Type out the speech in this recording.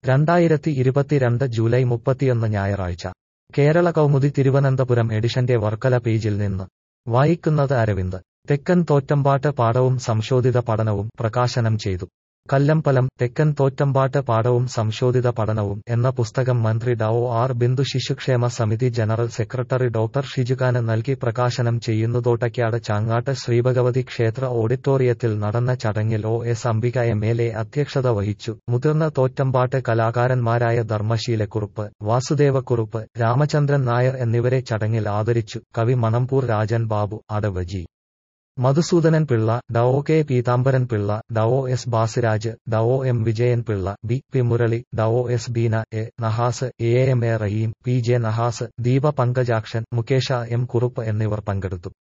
രണ്ടായിരത്തി ഇരുപത്തിരണ്ട് ജൂലൈ മുപ്പത്തിയൊന്ന് ഞായറാഴ്ച കേരള കൗമുദി തിരുവനന്തപുരം എഡിഷന്റെ വർക്കല പേജിൽ നിന്ന് വായിക്കുന്നത് അരവിന്ദ് തെക്കൻ തോറ്റമ്പാട്ട് പാഠവും സംശോധിത പഠനവും പ്രകാശനം ചെയ്തു കല്ലമ്പലം തെക്കൻ തോറ്റമ്പാട്ട് പാഠവും സംശോധിത പഠനവും എന്ന പുസ്തകം മന്ത്രി ഡോ ആർ ബിന്ദു ശിശുക്ഷേമ സമിതി ജനറൽ സെക്രട്ടറി ഡോക്ടർ ഷിജുഖാന് നൽകി പ്രകാശനം ചെയ്യുന്നതോട്ടയ്ക്കാട് ചാങ്ങാട്ട് ശ്രീഭഗവതി ക്ഷേത്ര ഓഡിറ്റോറിയത്തിൽ നടന്ന ചടങ്ങിൽ O S Ambika M L A അധ്യക്ഷത വഹിച്ചു മുതിർന്ന തോറ്റമ്പാട്ട് കലാകാരന്മാരായ ധർമ്മശീലക്കുറുപ്പ് വാസുദേവക്കുറുപ്പ് രാമചന്ദ്രൻ നായർ എന്നിവരെ ചടങ്ങിൽ ആദരിച്ചു കവി Manamboor Rajan Babu Adavaji Madhusoodanan Pillai Dr K Peethambaran Pillai Dr S Basiraj Dr M Vijayan Pillai B P Murali Dr S Beena A Nahas A M A Raheem P J Nahas Deepa Pankajakshan Mukesh M Kurup എന്നിവർ പങ്കെടുത്തു